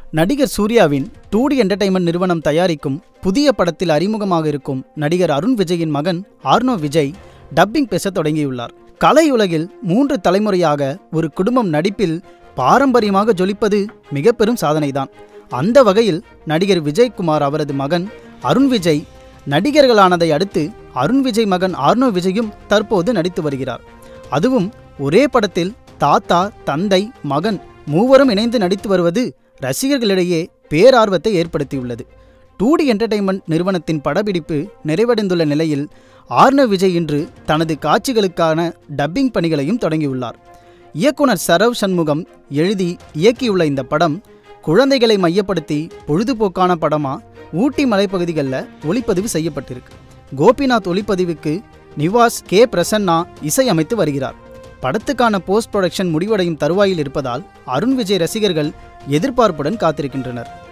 நடிகர் சூர்யாவின் டூடி என்டர்டைன்மெண்ட் நிறுவனம் தயாரிக்கும் புதிய படத்தில் அறிமுகமாக இருக்கும் நடிகர் அருண் விஜயின் மகன் ஆர்னோ விஜய் டப்பிங் பேசத் தொடங்கியுள்ளார் கலையுலகில் மூன்று தலைமுறையாக ஒரு குடும்பம் நடிப்பில் பாரம்பரியமாக ஜொலிப்பது மிக பெரும் சாதனைதான் அந்த வகையில் நடிகர் விஜய்குமார் அவரது மகன் அருண் விஜய் நடிகர்களானதை அடுத்து அருண் விஜய் மகன் ஆர்னோ விஜயும் தற்போது நடித்து வருகிறார் அதுவும் ஒரே படத்தில் தாத்தா தந்தை மகன் மூவரும் இணைந்து நடித்து வருவது ரசிகர்களிடையே பேரார்வத்தை ஏற்படுத்தியுள்ளது டூடி என்டர்டைன்மெண்ட் நிறுவனத்தின் படப்பிடிப்பு நிறைவடைந்துள்ள நிலையில் ஆர்னோ விஜய் இன்று தனது காட்சிகளுக்கான டப்பிங் பணிகளையும் தொடங்கியுள்ளார் இயக்குனர் சரவ் சண்முகம் எழுதி இயக்கியுள்ள இந்த படம் குழந்தைகளை மையப்படுத்தி பொழுதுபோக்கான படமா ஊட்டி மலைப்பகுதிகளில் ஒளிப்பதிவு செய்யப்பட்டிருக்கு கோபிநாத் ஒளிப்பதிவுக்கு நிவாஸ் கே பிரசன்னா இசையமைத்து வருகிறார் படத்துக்கான போஸ்ட் ப்ரொடக்ஷன் முடிவடையும் தருவாயில் இருப்பதால் அருண் விஜய் ரசிகர்கள் எதிர்பார்ப்புடன் காத்திருக்கின்றனர்